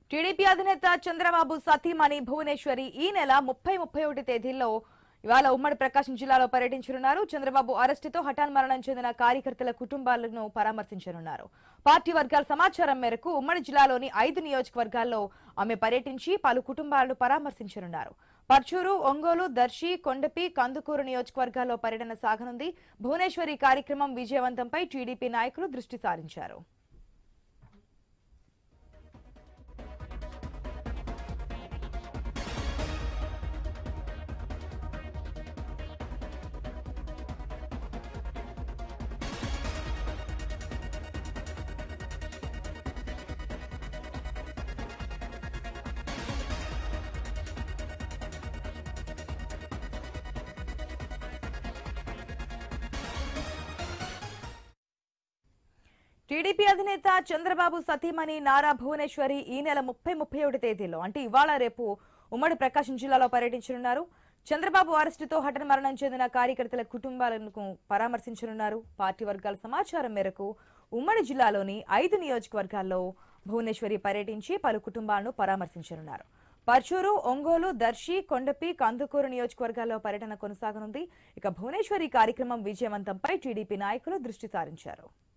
TDP అధినేత చంద్రబాబు సతీమణి భువనేశ్వరి ఈ నెల ముప్పై ముప్పై ఒకటి తేదీల్లో ఇవాళ ఉమ్మడి ప్రకాశం జిల్లాలో పర్యటించనున్నారు చంద్రబాబు అరెస్టుతో హఠాన్ మరణం చెందిన కార్యకర్తల కుటుంబాలను పరామర్శించనున్నారు పార్టీ వర్గాల సమాచారం మేరకు ఉమ్మడి జిల్లాలోని ఐదు నియోజకవర్గాల్లో ఆమె పర్యటించి పలు కుటుంబాలను పరామర్శించనున్నారు పర్చూరు ఒంగోలు దర్శి కొండపి కందుకూరు నియోజకవర్గాల్లో పర్యటన సాగనుంది భువనేశ్వరి కార్యక్రమం విజయవంతంపై టీడీపీ నాయకులు దృష్టి సారించారు టీడీపీ అధినేత చంద్రబాబు సతీమణి నారా భువనేశ్వరి ఈ నెల ముప్పై ముప్పై ఒకటి తేదీలో అంటే ఇవాళ రేపు ఉమ్మడి ప్రకాశం జిల్లాలో పర్యటించనున్నారు చంద్రబాబు అరెస్టుతో హఠన మరణం చెందిన కార్యకర్తల కుటుంబాలను పరామర్శించనున్నారు పార్టీ వర్గాల సమాచారం మేరకు ఉమ్మడి జిల్లాలోని ఐదు నియోజకవర్గాల్లో భువనేశ్వరి పర్యటించి పలు కుటుంబాలను పరామర్శించనున్నారు పర్చూరు ఒంగోలు దర్శి కొండపి కందుకూరు నియోజకవర్గాల్లో పర్యటన కొనసాగనుంది ఇక భువనేశ్వరి కార్యక్రమం విజయవంతంపై టీడీపీ నాయకులు దృష్టి సారించారు